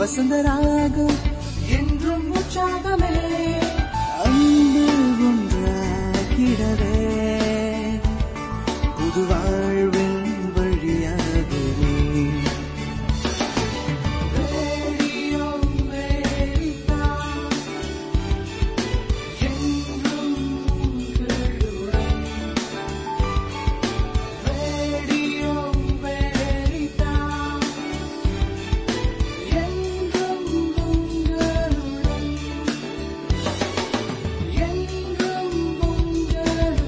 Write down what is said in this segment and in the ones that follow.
வசந்தராகம் என்றும் உற்சாகமே அன்பு ஒன்றாகிடவே புது வாழ்வின் வழியாகவே ரேடியோ அமெரிக்கா, என்றும் உங்களுடன். ரேடியோ அமெரிக்கா, என்றும் உங்களுடன். என்றும் உங்களுடன்.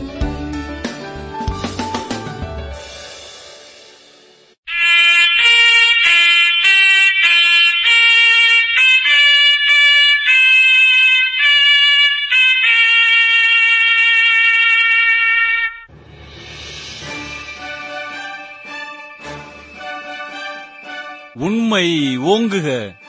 உண்மை ஓங்குக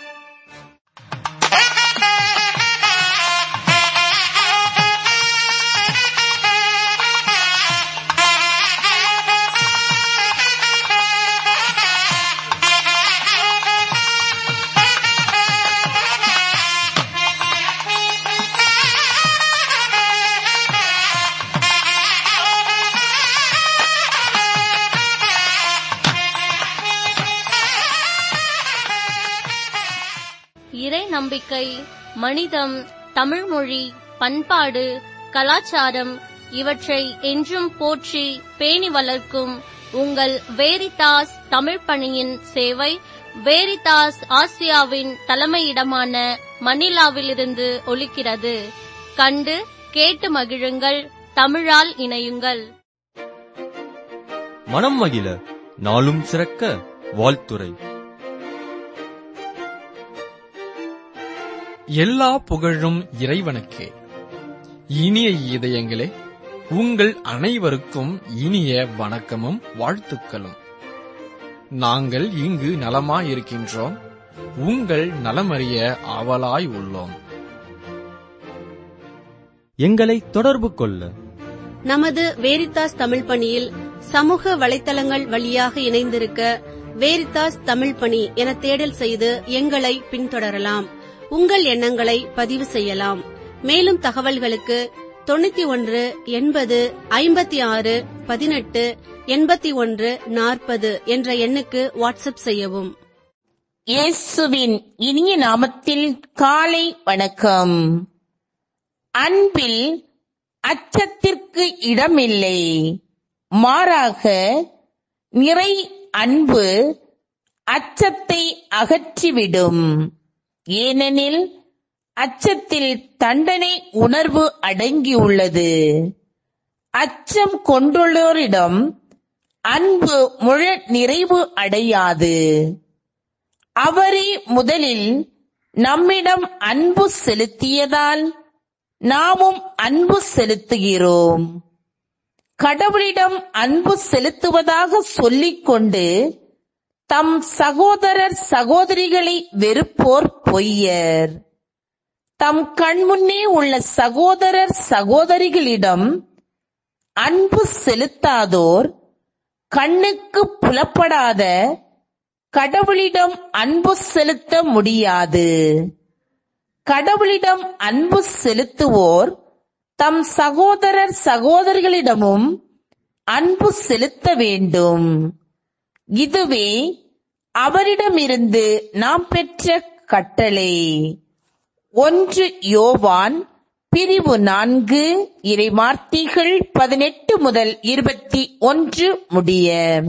இறை நம்பிக்கை மனிதம் தமிழ்மொழி பண்பாடு கலாச்சாரம் இவற்றை என்றும் போற்றி பேணி வளர்க்கும் உங்கள் வேரிதாஸ் தமிழ் பணியின் சேவை வேரிதாஸ் ஆசியாவின் தலைமையிடமான மணிலாவிலிருந்து ஒலிக்கிறது கண்டு கேட்டு மகிழுங்கள் தமிழால் இணையுங்கள் மனம் மகிழ நாளும் சிறக்க வாழ்த்துரை எல்லா புகழும் இறைவனுக்கே இனிய இதயங்களே உங்கள் அனைவருக்கும் இனிய வணக்கமும் வாழ்த்துக்களும் நாங்கள் இங்கு நலமாயிருக்கின்றோம் உங்கள் நலமறிய ஆவலாய் உள்ளோம் எங்களை தொடர்பு கொள்ள நமது வேரித்தாஸ் தமிழ் பணியில் சமூக வலைத்தளங்கள் வழியாக இணைந்திருக்க வேரித்தாஸ் தமிழ் பணி என தேடல் செய்து எங்களை பின்தொடரலாம் உங்கள் எண்ணங்களை பதிவு செய்யலாம் மேலும் தகவல்களுக்கு தொண்ணூத்தி ஒன்று எண்பது ஐம்பத்தி ஆறு பதினெட்டு எண்பத்தி ஒன்று நாற்பது என்ற எண்ணுக்கு வாட்ஸ்அப் செய்யவும் இயேசுவின் இனிய நாமத்தில் காலை வணக்கம் அன்பில் அச்சத்திற்கு இடமில்லை மாறாக நிறை அன்பு அச்சத்தை அகற்றிவிடும் ஏனெனில் அச்சத்தில் தண்டனை உணர்வு அடங்கியுள்ளது அச்சம் கொண்டுள்ளோரிடம் அன்பு முழு நிறைவு அடையாது அவரே முதலில் நம்மிடம் அன்பு செலுத்தியதால் நாமும் அன்பு செலுத்துகிறோம் கடவுளிடம் அன்பு செலுத்துவதாக சொல்லிக்கொண்டு தம் சகோதரர் சகோதரிகளை வெறுப்போர் பொய்யர் தம் கண்முன்னே உள்ள சகோதரர் சகோதரிகளிடம் அன்பு செலுத்தாதோர் கண்ணுக்கு புலப்படாத கடவுளிடம் அன்பு செலுத்த முடியாது கடவுளிடம் அன்பு செலுத்துவோர் தம் சகோதரர் சகோதரிகளிடமும் அன்பு செலுத்த வேண்டும் இதுவே அவரிடமிருந்து நாம் பெற்ற கட்டளை ஒன்று யோவான் பிரிவு நான்கு இறைவார்த்தைகள் பதினெட்டு முதல் இருபத்தி ஒன்று முடிய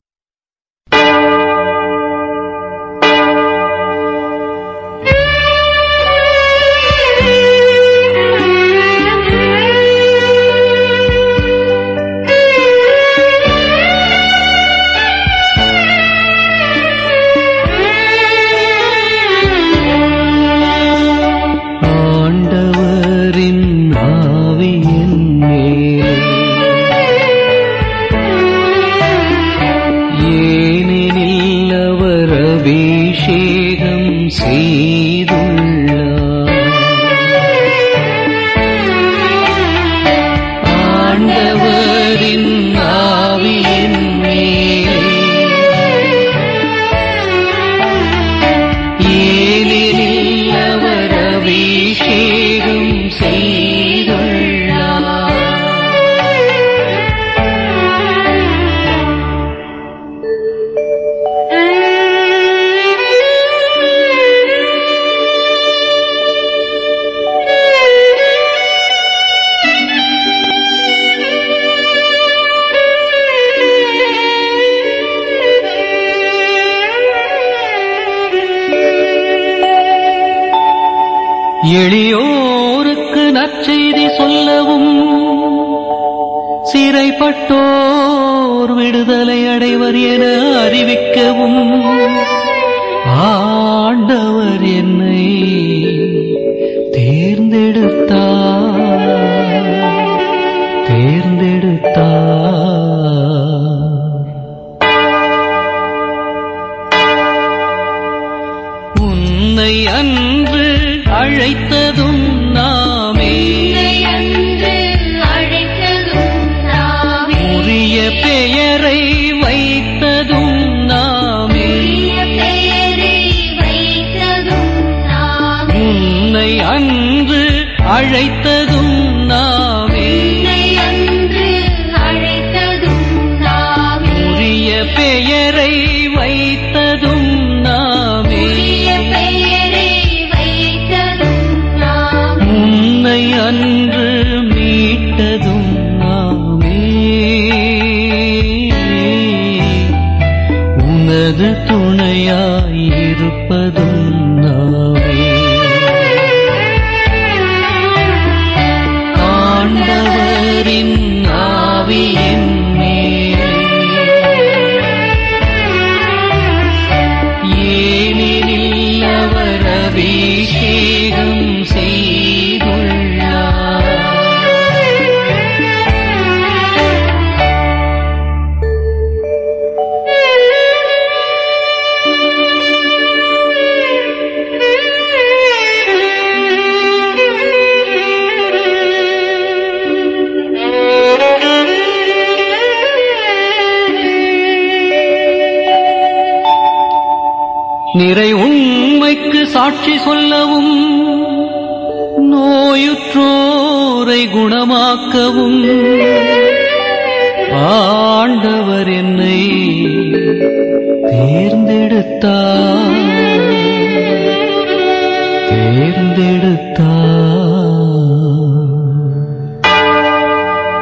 ஆண்டவரின் ஆவியின் மேலே எளியோருக்கு நற்செய்தி சொல்லவும் சிறைப்பட்டோர் விடுதலை அடைவர் என அறிவிக்கவும் ஆண்டவர் என்னை தேர்ந்தெடுத்தார் தேர்ந்தெடுத்தார் உன்னை அன்று அழைத்ததும் நாமே அன்று அழைத்ததும் நாமே உரிய பெயரை வைத்ததும் நாமே உரிய பெயரை வைத்ததும் நாமே உன்னை அன்று அழைத்ததும் நாமே உன்னை அன்று அழைத்ததும் நாமே உரிய பெயரை வைத்ததும் நாமே உரிய பெயரை வைத்ததும் நாமே உன்னை அன்று மீட்டதும் நாமே உனது துணையாயிருப்பதும் நாமே ஆண்டவரின் ஆவியின் ஏனெனில் அவர் அபிஷேகம் செய்துள்ளார் நிறை உண்மைக்கு சாட்சி சொல்லவும் நோயுற்றோரை குணமாக்கவும் ஆண்டவர் என்னை தேர்ந்தெடுத்தார் தேர்ந்தெடுத்தார்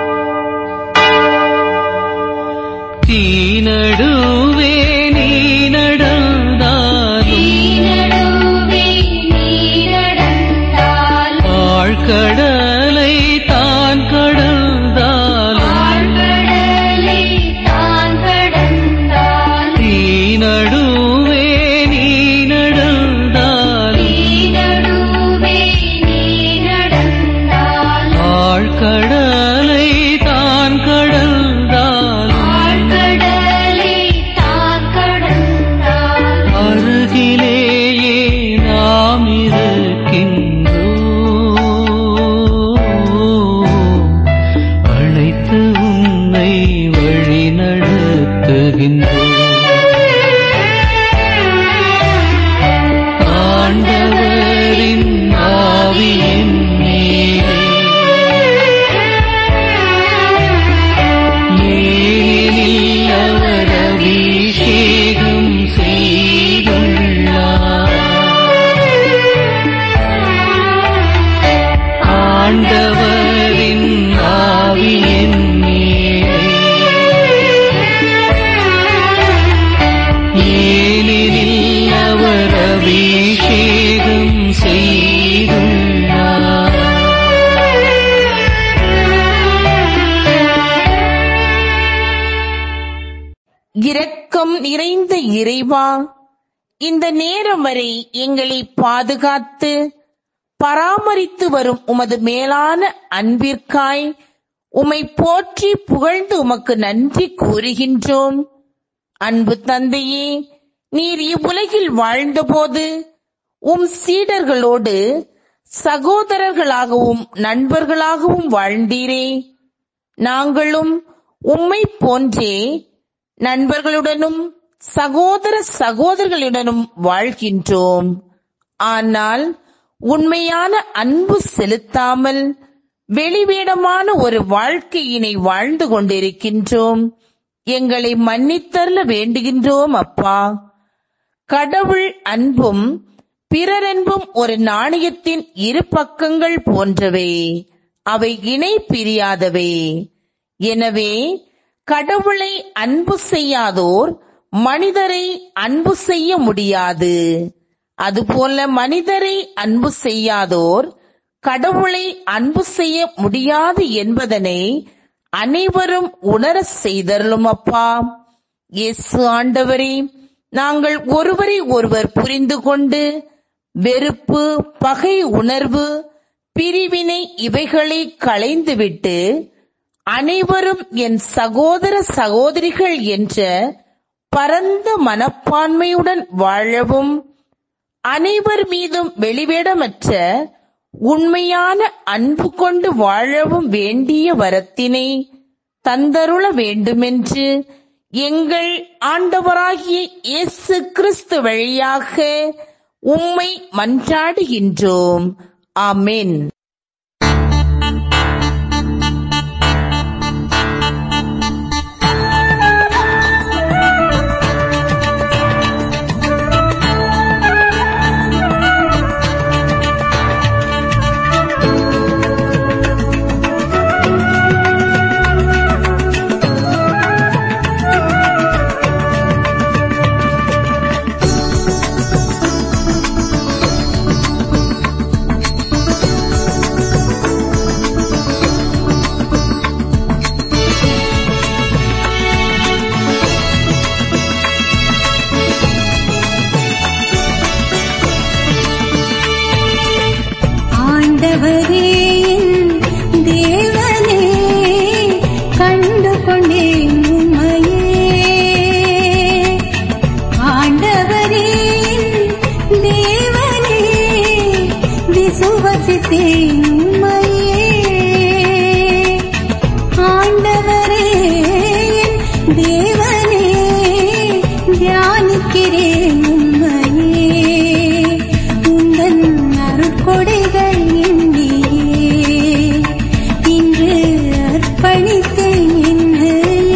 தீநடுவே நீ நடந்தாலும் நடுவே நீ நடந்தால் ஆழ்கடலை தான் கடந்தாலும் ஆழ்கடலை தான் கடந்தால் தீநடுவே நீ நடந்தாலும் நடுவே நீ நடந்தால் ஆழ்கடலை தான் கடந்தாலும் ஆழ்கடலை தான் கடந்தால் அருகிலேயே நாம் இருக்கின்றோம் அழைத்து உன்னை வழி ஆண்டவரின் ஆவியின் ஏனெனில் அவர் அபிஷேகம் செய்துள்ளார் ஆண்டவரின் ஆவியின் ஏனெனில் அவர் அபிஷேகம் செய்துள்ளார் இரக்கம் நிறைந்த இறைவா இந்த நேரம் வரை எங்களை பாதுகாத்து பராமரித்து வரும் உமது மேலான அன்பிற்காய் உம்மை போற்றி புகழ்ந்து உமக்கு நன்றி கூறுகின்றோம் அன்பு தந்தையே நீர் இவ்வுலகில் வாழ்ந்தபோது உம் சீடர்களோடு சகோதரர்களாகவும் நண்பர்களாகவும் வாழ்ந்தீரே நாங்களும் உம்மை போன்றே நண்பர்களுடனும் சகோதர சகோதரர்களுடனும் வாழ்கின்றோம் ஆனால் உண்மையான அன்பு செலுத்தாமல் வெளிவேடமான ஒரு வாழ்க்கையினை வாழ்ந்து கொண்டிருக்கின்றோம் எங்களை மன்னித்தருள வேண்டுகின்றோம் அப்பா கடவுள் அன்பும் பிறரன்பும் ஒரு நாணயத்தின் இரு பக்கங்கள் போன்றவை அவை இணை பிரியாதவை எனவே கடவுளை அன்பு செய்யாதோர் மனிதரை அன்பு செய்ய முடியாது அதுபோல மனிதரை அன்பு செய்யாதோர் கடவுளை அன்பு செய்ய முடியாது என்பதனை அனைவரும் உணர செய்தருளும் அப்பா இயேசு ஆண்டவரே நாங்கள் ஒருவரை ஒருவர் புரிந்து கொண்டு வெறுப்பு பகை உணர்வு பிரிவினை இவைகளை களைந்துவிட்டு அனைவரும் என் சகோதர சகோதரிகள் என்ற பரந்த மனப்பான்மையுடன் வாழவும் அனைவர் மீதும் வெளிவேடமற்ற உண்மையான அன்பு கொண்டு வாழவும் வேண்டிய வரத்தினை தந்தருள வேண்டுமென்று எங்கள் ஆண்டவராகிய இயேசு கிறிஸ்து வழியாக உம்மை மன்றாடுகின்றோம் ஆமென் ஆண்டவரே என் தேவனே கண்டு கொண்டேன் உம்மையே ஆண்டவரே என் தேவனே விசுவசித்தேன் உம்மையே ஆண்டவரே என் தேவனே தியானிக்கிறேன் உம்மையே உந்தன் அருட்கொடைகள் எண்ணியே இன்று அர்ப்பணித்தேன் என்னையே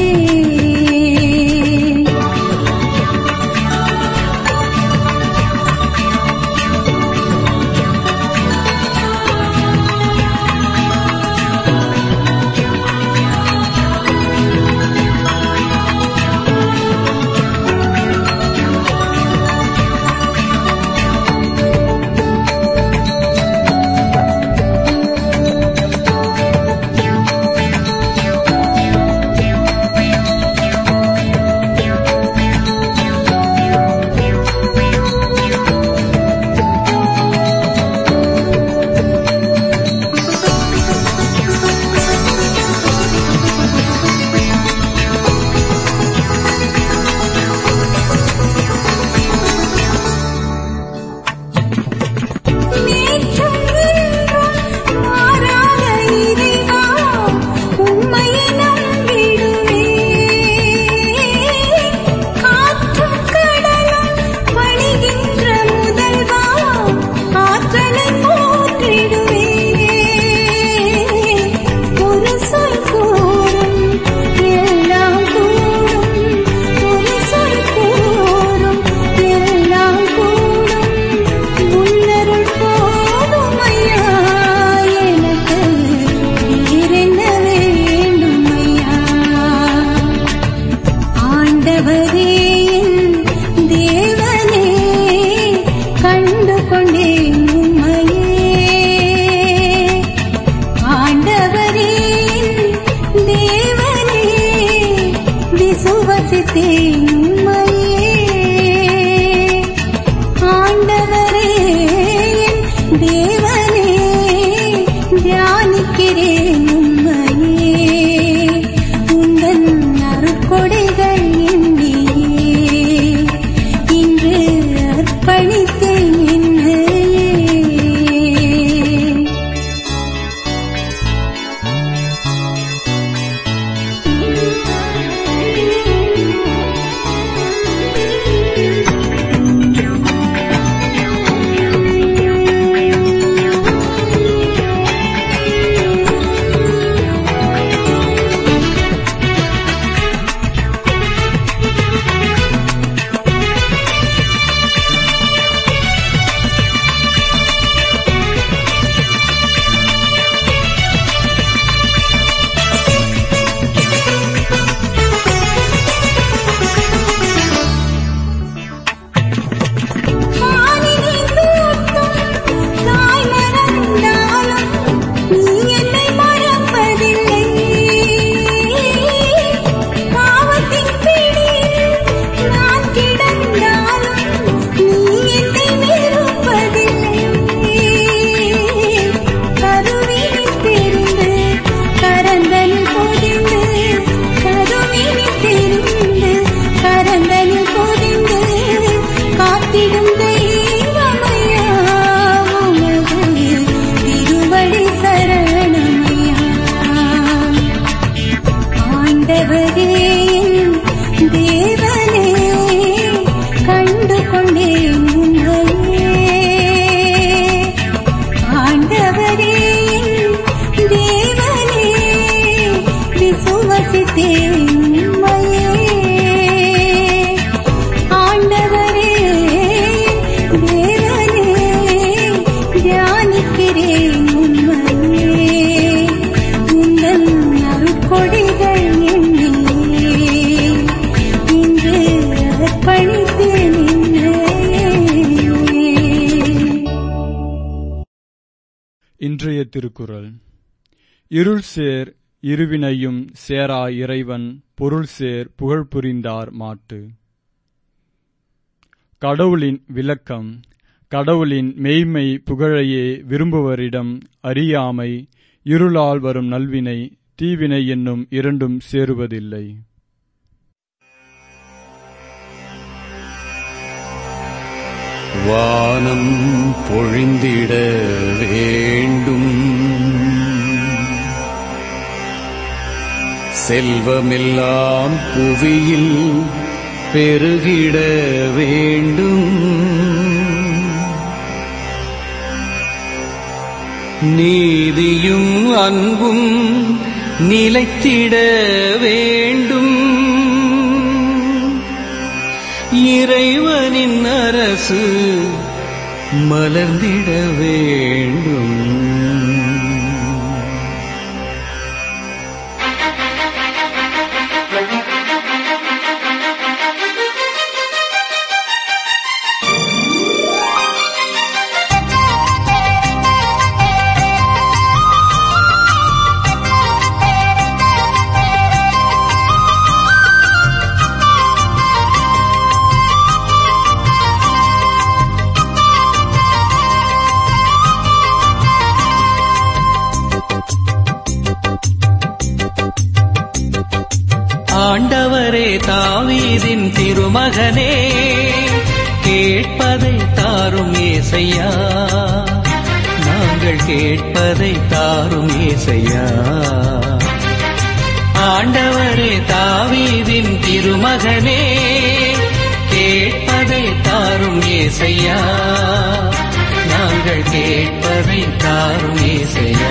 நேற்றும் இன்றும் மாறாத இறைவா, உம்மையே நம்பிடுவேன். காற்றும் கடலும் வழிகின்ற முதல்வா, ஆற்றலை போற்றிடுவேன். ஒரு சொல் கூறும் எல்லாம் கூடும் ஒரு சொல் கூறும் எல்லாம் கூடும் உன்னருள் போதும் ஐயா எனக்கு வேறென்ன வேண்டும் ஐயா ஆண்டவரே என் தேவனே கண்டு கொண்டேன் உம்மையே ஆண்டவரே என் தேவனே விசுவசித்தேன் உம்மையே ஆண்டவரே என் தேவனே தியானிக்கிறேன் உம்மையே உந்தன் அருட்கொடைகள் எண்ணியே இன்று அர்ப்பணித்தேன் என்னையே இன்றைய திருக்குறள் இருள் சேர் இருவினையும் சேரா இறைவன் பொருள் சேர் புகழ் புரிந்தார் மாட்டு கடவுளின் விளக்கம் கடவுளின் மெய்மை புகழையே விரும்புவரிடம் அறியாமை இருளால் வரும் நல்வினை தீவினை என்னும் இரண்டும் சேருவதில்லை வானம் பொழிந்திட வேண்டும் செல்வமெல்லாம் புவியில் பெருகிட வேண்டும் நீதியும் அன்பும் நிலைத்திட வேண்டும் இறைவனின் அரசு மலர்ந்திட வேண்டும் ஆண்டவரே தாவீதின் திருமகனே கேட்பதை தாரும் ஏசையா நாங்கள் கேட்பதை தாரும் ஏசையா ஆண்டவரே தாவீதின் திருமகனே கேட்பதை தாரும் ஏசையா நாங்கள் கேட்பதை தாரும் ஏசையா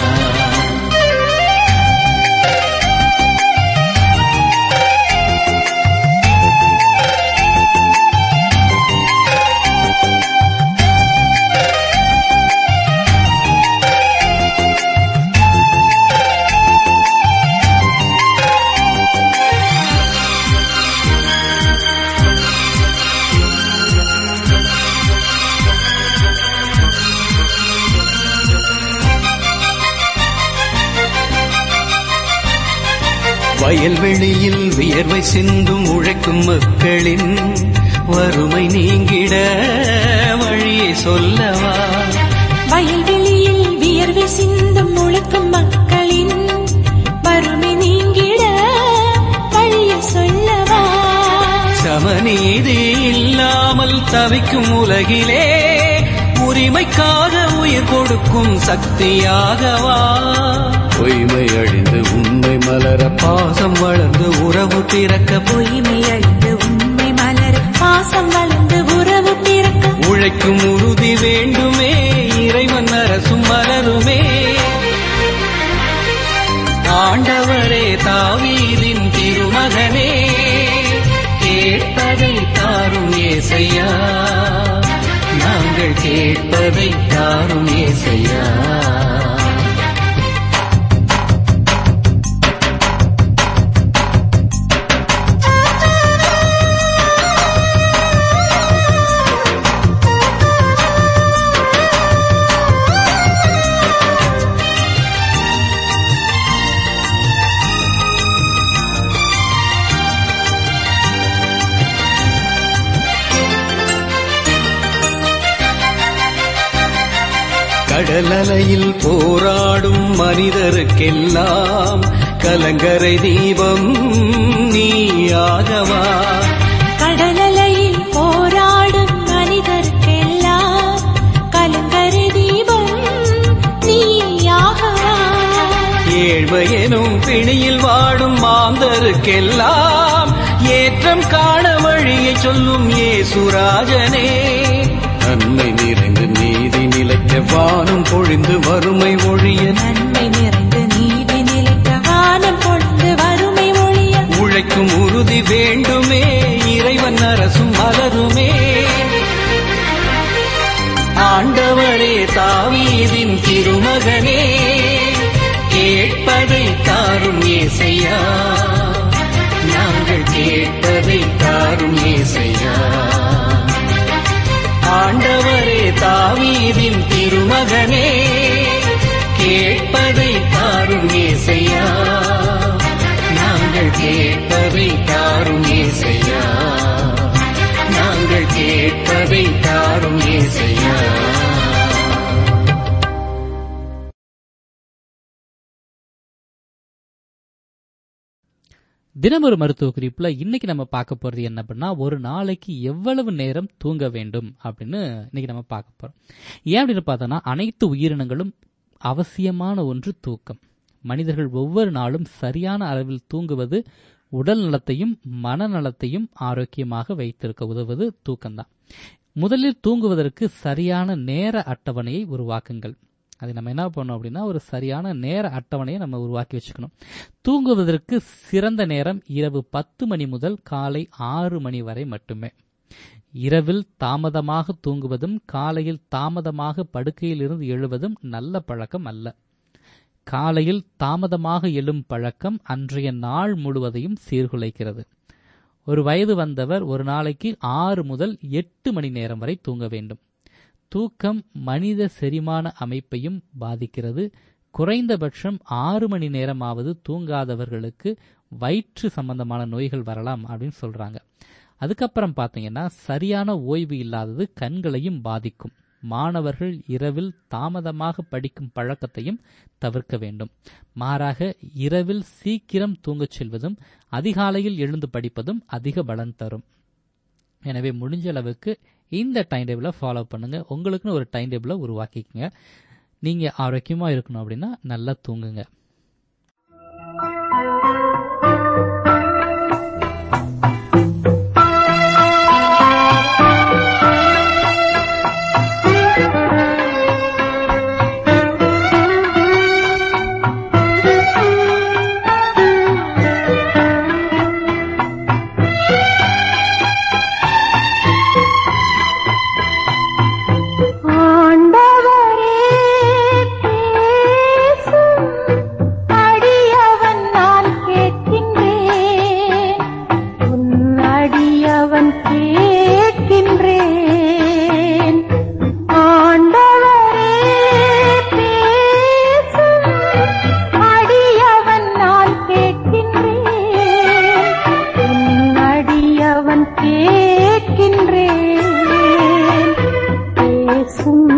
வயல்வெளியில் வியர்வை சிந்தும் உழைக்கும் மக்களின் வறுமை நீங்கிட வழியை சொல்லவா வயல்வெளியில் வியர்வை சிந்தும் உழைக்கும் மக்களின் வறுமை நீங்கிட வழியை சொல்லவா சமநீதி இல்லாமல் தவிக்கும் உலகிலே உரிமைக்காக உயிர் கொடுக்கும் சக்தியாகவா பொய்மை அழிந்து உண்மை மலர பாசம் வளர்ந்து உறவு பிறக்க பொய்மை அழிந்து உண்மை மலர பாசம் வளர்ந்து உறவு பிறக்க உழைக்கும் உறுதி வேண்டுமே இறைவன் அரசும் மலருமே ஆண்டவரே தாவீதின் திருமகனே கேட்பதை தாரும் ஏசையா நாங்கள் கேட்பதை தாரும் ஏசையா கடலலையில் போராடும் மனிதருக்கெல்லாம் கலங்கரை தீபம் நீயாகவா கடலலையில் போராடும் மனிதர்க்கெல்லாம் கலங்கரை தீபம் நீயாகவா ஏழ்மையெனும் பிணியில் வாடும் மாந்தருக்கெல்லாம் ஏற்றம் காண வழியை சொல்லும் ஏசுராஜனே நன்மை நிறைந்து நீதி நிலைக்க வானம் பொழிந்து வறுமை ஒழிய நன்மை நிறைந்து நீதி நிலைக்க வானம் பொழுது வறுமை ஒழிய உழைக்கும் உறுதி வேண்டுமே இறைவன் அரசும் மலருமே ஆண்டவரே தாவீதின் திருமகனே கேட்பதை தாரும் ஏசையா நாங்கள் கேட்பதை தாரும் ஏசையா ஆண்டவரே தாவீதின் திருமகனே கேட்பதை தாரும் ஏசையா தினமொரு மருத்துவ குறிப்புல இன்னைக்கு நம்ம பார்க்க போறது என்ன அப்படின்னா ஒரு நாளைக்கு எவ்வளவு நேரம் தூங்க வேண்டும் அப்படின்னு இன்னைக்கு நம்ம பார்க்க போறோம் ஏன் அப்படின்னு பார்த்தோம்னா அனைத்து உயிரினங்களும் அவசியமான ஒன்று தூக்கம் மனிதர்கள் ஒவ்வொரு நாளும் சரியான அளவில் தூங்குவது உடல் நலத்தையும் மனநலத்தையும் ஆரோக்கியமாக வைத்திருக்க உதவுவது தூக்கம்தான் முதலில் தூங்குவதற்கு சரியான நேர அட்டவணையை உருவாக்குங்கள் அது நம்ம என்ன பண்ணோம் அப்படின்னா ஒரு சரியான நேர அட்டவணையை நம்ம உருவாக்கி வச்சுக்கணும் தூங்குவதற்கு சிறந்த நேரம் இரவு பத்து மணி முதல் காலை ஆறு மணி வரை மட்டுமே இரவில் தாமதமாக தூங்குவதும் காலையில் தாமதமாக படுக்கையில் இருந்து எழுவதும் நல்ல பழக்கம் அல்ல காலையில் தாமதமாக எழும் பழக்கம் அன்றைய நாள் முழுவதையும் சீர்குலைக்கிறது ஒரு வயது வந்தவர் ஒரு நாளைக்கு ஆறு முதல் எட்டு மணி நேரம் வரை தூங்க வேண்டும் தூக்கம் மனித செரிமான அமைப்பையும் பாதிக்கிறது குறைந்தபட்சம் ஆறு மணி நேரமாவது தூங்காதவர்களுக்கு வயிற்று சம்பந்தமான நோய்கள் வரலாம் அப்படின்னு சொல்றாங்க அதுக்கப்புறம் பார்த்தீங்கன்னா சரியான ஓய்வு இல்லாதது கண்களையும் பாதிக்கும் மாணவர்கள் இரவில் தாமதமாக படிக்கும் பழக்கத்தையும் தவிர்க்க வேண்டும் மாறாக இரவில் சீக்கிரம் தூங்கச் செல்வதும் அதிகாலையில் எழுந்து படிப்பதும் அதிக பலன் தரும் எனவே முடிஞ்ச அளவுக்கு இந்த டைம் டேபிளை ஃபாலோ பண்ணுங்க உங்களுக்குன்னு ஒரு டைம் டேபிளை உருவாக்கிக்கங்க நீங்க ஆரோக்கியமா இருக்கணும் அப்படின்னா நல்லா தூங்குங்க ஆண்டவரே பேசும் அடியவன் நான் கேட்கின்றேன் உன் அடியவன் கேட்கின்றேன் ஆண்டவரே பேசும் அடியவன் நான் கேட்கின்றேன் உன் அடியவன் கேட்கின்றேன் பேசும்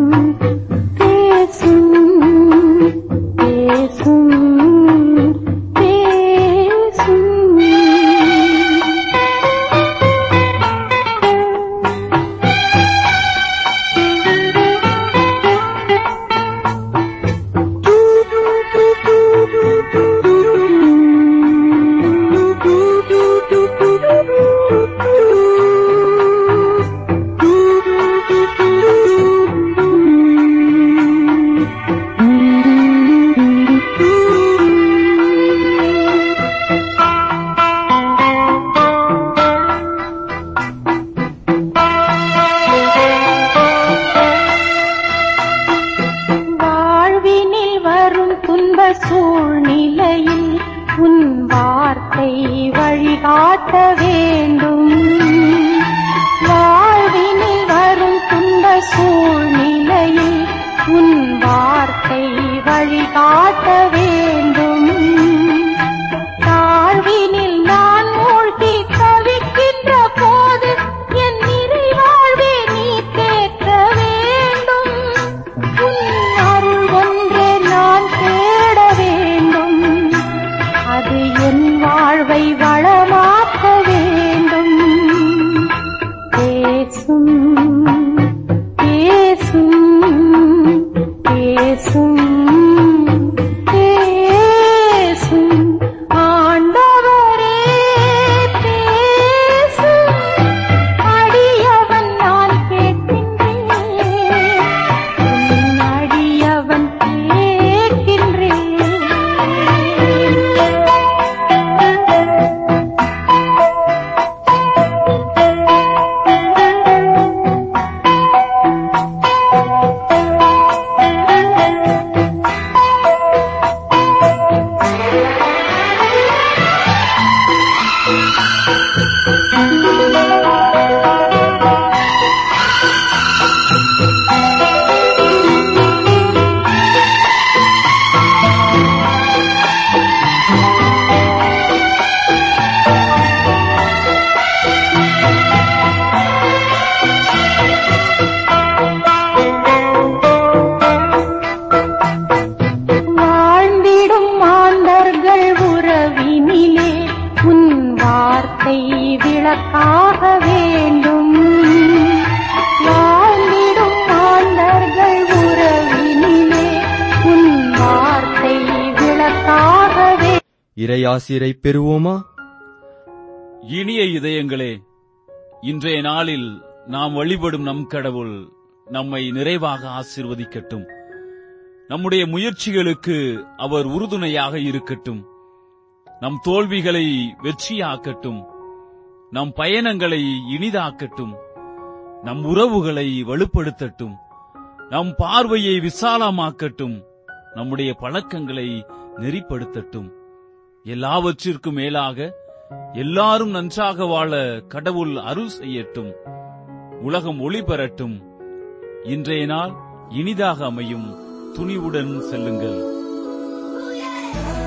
பேசும் பேசும் பேசும் வாழ்வினில் வரும் துன்ப சூழ்நிலையில் உன் வார்த்தை வழிகாட்ட வேண்டும் வாழ்வினில் வரும் துன்ப சூழ்நிலையில் உன் வார்த்தை வழிகாட்ட வேண்டும் தாழ்வினில் நான் மூழ்கி தவிக்கின்ற போது என் நிறைவாழ்வே நீ கேட்க வேண்டும் உன் அருள் ஒன்றே நான் தேட வேண்டும் அது என் வாழ்வை வளமாக்க வேண்டும் பேசும் பேசும் பேசும் பேசும் ஆண்டவரே பேசும் அடியவன் நான் கேட்கின்றேன் உன் அடியவன் கேட்கின்றேன் இறையாசிரை பெறுவோமா இனிய இதயங்களே இன்றைய நாளில் நாம் வழிபடும் நம் கடவுள் நம்மை நிறைவாக ஆசீர்வதிக்கட்டும் நம்முடைய முயற்சிகளுக்கு அவர் உறுதுணையாக இருக்கட்டும் நம் தோல்விகளை வெற்றியாக்கட்டும் நம் பயணங்களை இனிதாக்கட்டும் நம் உறவுகளை வலுப்படுத்தட்டும் நம் பார்வையை விசாலமாக்கட்டும் நம்முடைய பழக்கங்களை நெறிப்படுத்தட்டும் எல்லாவற்றிற்கும் மேலாக எல்லாரும் நன்றாக வாழ கடவுள் அருள் செய்யட்டும் உலகம் ஒளி பெறட்டும் இன்றைய நாள் இனிதாக அமையும் துணிவுடன் செல்லுங்கள்